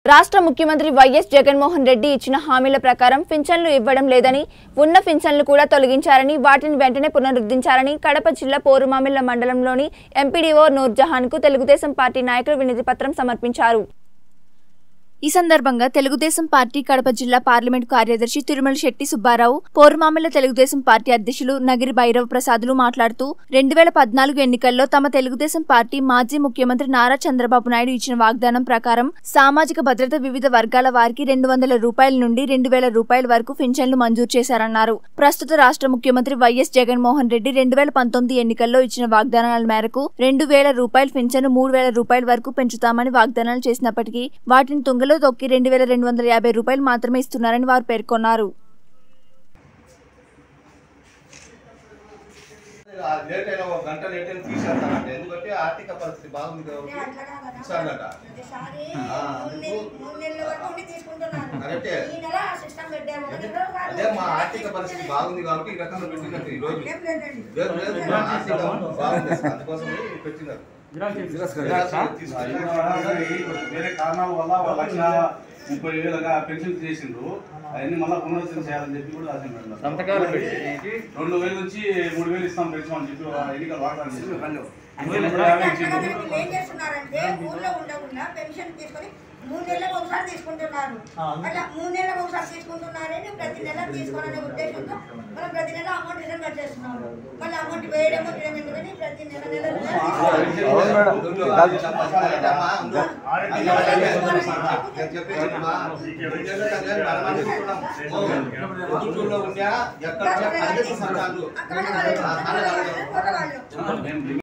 రాష్ట్ర ముఖ్యమంత్రి వైఎస్ జగన్మోహన్ రెడ్డి ఇచ్చిన హామీల ప్రకారం పింఛన్లు ఇవ్వడం లేదని ఉన్న పింఛన్లు కూడా తొలగించారని వాటిని వెంటనే పునరుద్ధరించారని కడప జిల్లా పోరుమామిళ్ల మండలంలోని ఎంపీడీఓ నూర్జహాన్ కు తెలుగుదేశం పార్టీ నాయకులు వినతి పత్రం సమర్పించారు ఈ సందర్భంగా తెలుగుదేశం పార్టీ కడప జిల్లా పార్లమెంట్ కార్యదర్శి తిరుమల శెట్టి సుబ్బారావు పోరుమామిళ్ల తెలుగుదేశం పార్టీ అధ్యక్షులు నగిరి భైరవ ప్రసాదులు మాట్లాడుతూ రెండు వేల పద్నాలుగు ఎన్నికల్లో తమ తెలుగుదేశం పార్టీ మాజీ ముఖ్యమంత్రి నారా చంద్రబాబు నాయుడు ఇచ్చిన వాగ్దానం ప్రకారం సామాజిక భద్రత వివిధ వర్గాల వారికి రెండు వందల రూపాయల నుండి రెండు వేల రూపాయల వరకు పింఛన్లు మంజూరు చేశారన్నారు ప్రస్తుత రాష్ట్ర ముఖ్యమంత్రి వైఎస్ జగన్మోహన్ రెడ్డి రెండు వేల పంతొమ్మిది ఎన్నికల్లో ఇచ్చిన వాగ్దానాల మేరకు రెండు వేల రూపాయల పింఛను మూడు వేల రూపాయల వరకు పెంచుతామని వాగ్దానాలు చేసినప్పటికీ వాటిని తుంగలో తొక్కి రెండు వేల రెండు వందల యాభై రూపాయలు మాత్రమే ఇస్తున్నారని వారు పేర్కొన్నారు ఆ లేట్ అయినా ఒక గంట లేట్ అయినా తీసేస్తానంట ఎందుకంటే ఆర్థిక పరిస్థితి బాగుంది కాబట్టి ఇస్తానట ఆ, అందుకు కరెక్టే. అదే మా ఆర్థిక పరిస్థితి బాగుంది కాబట్టి ఈ రకంగా పెట్టినట్టు ఈ రోజు లేదు లేదు మా ఆర్థిక బాగుంది అందుకోసం పెట్టినారు వేరే కారణాల వల్ల ఒక లక్ష ముప్పై వేలుగా పెన్షన్ చేసిండ్రు అవన్నీ మళ్ళీ పునరుద్ధరణ చేయాలని చెప్పి కూడా రాసిండ్రు సంతకాలు పెట్టి రెండు వేలు నుంచి మూడు వేలు ఇస్తాం పెన్షన్ అని చెప్పి ఎన్నికలు వాగ్దానం చేసిండ్రు అందుకని ఇప్పుడు యాభై ఇచ్చిండ్రు. ఏం చేస్తున్నారంటే ఊర్లో ఉండకుండా పెన్షన్ తీసుకొని మూడు నెలలకు ఒకసారి తీసుకుంటున్నారు అట్లా మూడు నెలలకు ఒకసారి తీసుకుంటున్నారని ప్రతి నెల తీసుకోవాలనే ఉద్దేశంతో మనం ప్రతి నెల అమౌంట్ రిటర్న్ కట్టేస్తున్నాము మళ్ళీ అమౌంట్ వేయడము వేయడం ఎందుకని ప్రతి నెల నెల నెల నేను చెప్పేది మా పొద్దుటూరులో ఉండే ఎక్కడ తీసుకోవాలి. అదే సంఘాలు అక్కడ వాళ్ళు, అక్కడ వాళ్ళు, అక్కడ వాళ్ళు. మేము